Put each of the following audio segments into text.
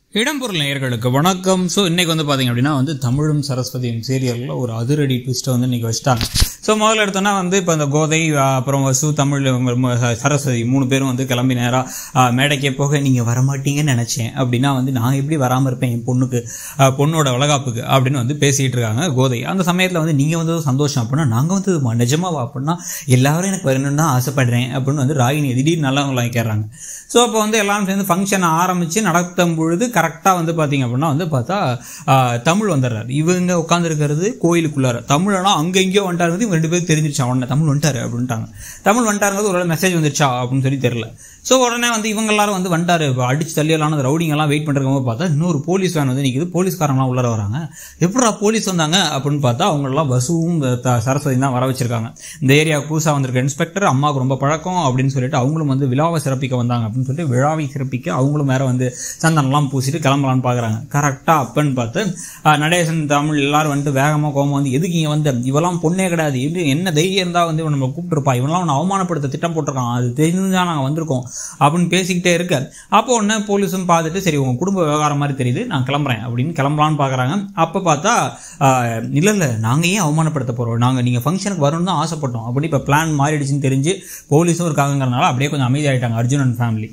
இடம்பொருள் நேயர்களுக்கு வணக்கம் ஸோ இன்னைக்கு வந்து பார்த்தீங்க அப்படின்னா வந்து தமிழும் சரஸ்வதியும் சீரியலில் ஒரு அதிரடி ட்விஸ்ட்டை வந்து இன்னைக்கு வச்சிட்டாங்க ஸோ முதல்ல எடுத்தோன்னா வந்து இப்போ இந்த கோதை ஆ, அப்புறம் வசு தமிழ் இவங்க ம- சரஸ்வதி மூணு பேரும் வந்து கிளம்பி நேராக மேடைக்கே போக நீங்கள் வரமாட்டீங்கன்னு நினச்சேன் அப்படின்னா வந்து நான் எப்படி வராமல் இருப்பேன் என் பொண்ணுக்கு ஆ, பொண்ணோட வளகாப்புக்கு அப்படின்னு வந்து பேசிகிட்டு இருக்காங்க கோதை அந்த சமயத்தில் வந்து நீங்கள் வந்து சந்தோஷம் அப்படின்னா நாங்கள் வந்து ம- நிஜமாவா அப்படின்னா எல்லாரும் எனக்கு வரணும்னு தான் ஆசைப்படுறேன் அப்படின்னு வந்து ராகினி திடீர்னு நல்லவங்களாம் கேட்குறாங்க ஸோ அப்போ வந்து எல்லாரும் சேர்ந்து ஃபங்க்ஷன் ஆரம்பித்து நடத்தும் பொழுது கரெக்டாக வந்து பார்த்தீங்க அப்படின்னா வந்து பார்த்தா ஆ, தமிழ் வந்துடுறாரு இவங்க உட்காந்துருக்கிறது கோயிலுக்குள்ளார தமிழெல்லாம் அங்கே எங்கேயோ வந்துட்டாருங்கிறது இவங்க ரெண்டு பேரும் தெரிஞ்சிருச்சா உடனே தமிழ் வந்துட்டாரு அப்படின்ட்டாங்க தமிழ் வந்துட்டாருங்கிறது ஒரு மெசேஜ் வந்துருச்சா அப்படின்னு சொல்லி தெரியல ஸோ உடனே வந்து இவங்க எல்லாரும் வந்து வந்துட்டாரு இப்ப அடிச்சு தள்ளியெல்லாம் அந்த ரவுடிங்க எல்லாம் வெயிட் பண்ணுறவங்க பார்த்தா இன்னொரு போலீஸ் வேன் வந்து நிற்குது போலீஸ்காரங்களாம் உள்ளார வராங்க எப்படா போலீஸ் வந்தாங்க அப்படின்னு பார்த்தா அவங்களெல்லாம் பஸ்ஸும் சரஸ்வதி தான் வர வச்சிருக்காங்க இந்த ஏரியாவுக்கு புதுசாக வந்திருக்க இன்ஸ்பெக்டர் அம்மாவுக்கு ரொம்ப பழக்கம் அப்படின்னு சொல்லிட்டு அவங்களும் வந்து விழாவை சிறப்பிக்க வந்தாங்க அப்படின்னு சொல்லிட்டு விழாவை சிறப்பிக்க அவங்களும் வேற வந்து சந்தனம்லாம் பூசிட்டு கிளம்பலான்னு பார்க்குறாங்க கரெக்டாக அப்பன்னு பார்த்து ஆஹ், நடேசன் தமிழ் எல்லாரும் வந்துட்டு வேகமாக கோவம் வந்து எதுக்கு இங்கே வந்து இவெல்லாம் பொண்ணே கிடையாது இது என்ன தைரியம் இருந்தால் வந்து இவன் நம்ம கூப்பிட்டுருப்பா இவனெல்லாம் அவனை அவமானப்படுத்த திட்டம் போட்டிருக்கான் அது தெரிஞ்சுதான் நாங்கள் வந்திருக்கோம் அப்படின்னு பேசிக்கிட்டே இருக்க அப்போ உடனே போலீஸும் பார்த்துட்டு சரி உங்க குடும்ப விவகாரம் மாதிரி தெரியுது நான் கிளம்புறேன் அப்படின்னு கிளம்பலான்னு பார்க்குறாங்க அப்போ பார்த்தா இல்லை இல்லை நாங்கள் ஏன் அவமானப்படுத்த போகிறோம் நாங்கள் நீங்கள் ஃபங்க்ஷனுக்கு வரணும்னு தான் ஆசைப்பட்டோம் அப்படி இப்போ பிளான் மாறிடுச்சுன்னு தெரிஞ்சு போலீஸும் இருக்காங்கங்கிறனால அப்படியே கொஞ்சம் அமைதியாயிட்டாங்க அர்ஜுன் அண்ட் ஃபேமிலி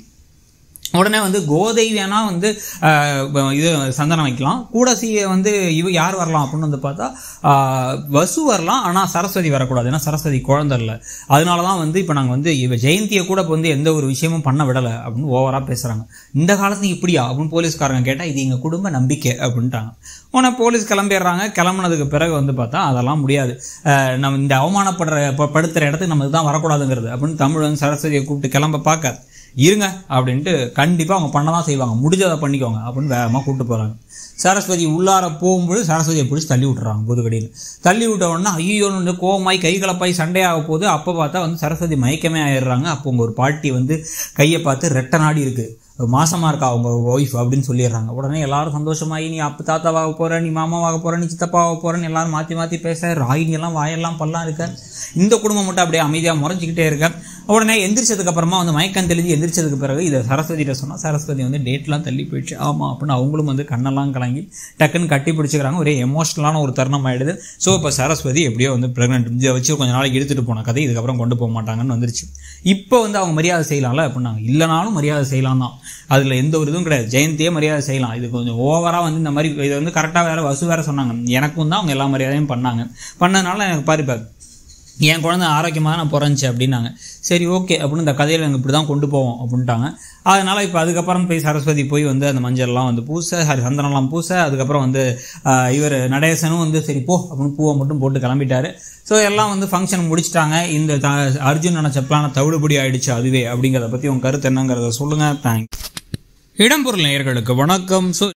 உடனே வந்து கோதை வேணா வந்து ஆஹ், இது சந்தனம் வைக்கலாம் கூட சி வந்து இவ யார் வரலாம் அப்படின்னு வந்து பார்த்தா ஆஹ், வசு வரலாம் ஆனால் சரஸ்வதி வரக்கூடாது ஏன்னா சரஸ்வதி குழந்தை இல்லை அதனால தான் வந்து இப்போ நாங்கள் வந்து இவ ஜெயந்தியை கூட இப்ப வந்து எந்த ஒரு விஷயமும் பண்ண விடலை அப்படின்னு ஓவராக பேசுகிறாங்க இந்த காலத்துக்கு இப்படியா அப்படின்னு போலீஸ்காரங்க கேட்டால் இது எங்கள் குடும்ப நம்பிக்கை அப்படின்ட்டாங்க உடனே போலீஸ் கிளம்பிடுறாங்க கிளம்புனதுக்கு பிறகு வந்து பார்த்தா அதெல்லாம் முடியாது ஆஹ், நம்ம இந்த அவமானப்படுற ப- படுத்துற இடத்துக்கு நம்ம தான் வரக்கூடாதுங்கிறது அப்படின்னு தமிழ் வந்து சரஸ்வதியை கூப்பிட்டு கிளம்ப பார்க்க இருங்க அப்படின்ட்டு கண்டிப்பாக அவங்க பண்ண தான் செய்வாங்க முடிஞ்சதை பண்ணிக்கோங்க அப்படின்னு வேகமாக கூப்பிட்டு போகிறாங்க சரஸ்வதி உள்ளார போகும்போது சரஸ்வதியை பிடிச்சி தள்ளி விட்டுறாங்க புதுக்கடியில் தள்ளி விட்ட உடனே ஐயோன்னு கோவமாய் கை கலப்பாய் சண்டையாக போகுது அப்போ பார்த்தா வந்து சரஸ்வதி மயக்கமே ஆயிடுறாங்க அப்போ உங்க ஒரு பாட்டி வந்து கையை பார்த்து ரெட்டை நாடி இருக்குது மாசமா இருக்கா அவங்க ஒய்ஃப் அப்படின்னு சொல்லிடுறாங்க உடனே எல்லாரும் சந்தோஷமாயி நீ அப்போ தாத்தாவாக போற நீ மாமாவாக போற நீ சித்தப்பாவாக போறன்னு எல்லாரும் மாற்றி மாற்றி பேச ராகினி எல்லாம் வாயெல்லாம் பல்லாம் இருக்க இந்த குடும்பம் மட்டும் அப்படியே அமைதியாக முறைஞ்சிக்கிட்டே இருக்க உடனே எந்திரிச்சதுக்கு அப்புறமா வந்து மயக்கம் தெளிஞ்சு எந்திரிச்சதுக்கு பிறகு இதை சரஸ்வதிட்ட சொன்னால் சரஸ்வதி வந்து டேட்லாம் தள்ளி போயிடுச்சு ஆமாம் அப்படின்னு அவங்களும் வந்து கண்ணெல்லாம் கலங்கி டக்குன்னு கட்டி பிடிச்சிக்கிறாங்க ஒரே எமோஷனலான ஒரு தருணம் ஆயிடுது ஸோ இப்போ சரஸ்வதி எப்படியோ வந்து ப்ரெக்னென்ட் இதை வச்சு கொஞ்ச நாளைக்கு எடுத்துகிட்டு போன கதை இதுக்கப்புறம் கொண்டு போக மாட்டாங்கன்னு வந்துருச்சு இப்போ வந்து அவங்க மரியாதை செய்யலாம்ல அப்படின்னாங்க இல்லைனாலும் மரியாதை செய்யலாம் தான் அதில் எந்த ஒரு இதுவும் கிடையாது ஜெயந்தியே மரியாதை செய்யலாம் இது கொஞ்சம் ஓவராக வந்து இந்த மாதிரி இதை வந்து கரெக்டாக வேற வசு வேற சொன்னாங்க எனக்கும் தான் அவங்க எல்லா மரியாதையும் பண்ணாங்க பண்ணதுனால எனக்கு பாரு இப்போ என் குழந்தை ஆரோக்கியமாக நான் பிறந்துச்சு அப்படின்னாங்க சரி ஓகே அப்படின்னு இந்த கதையில் எனக்கு இப்படி தான் கொண்டு போவோம் அப்படின்ட்டாங்க அதனால் இப்போ அதுக்கப்புறம் போய் சரஸ்வதி போய் வந்து அந்த மஞ்சள்லாம் வந்து பூச சாரி சந்தனம்லாம் பூச அதுக்கப்புறம் வந்து இவர் நடேசனும் வந்து சரி போ அப்படின்னு பூவை மட்டும் போட்டு கிளம்பிட்டாரு ஸோ எல்லாம் வந்து ஃபங்க்ஷன் முடிச்சிட்டாங்க இந்த த- அர்ஜுன் நினச்ச பிளான தவிடுபடி ஆயிடுச்சு அதுவே அப்படிங்கிறத பற்றி உங்கள் கருத்து என்னங்கிறத சொல்லுங்கள் தேங்க்ஸ் இடம்பொருள் நேயர்களுக்கு வணக்கம் ஸோ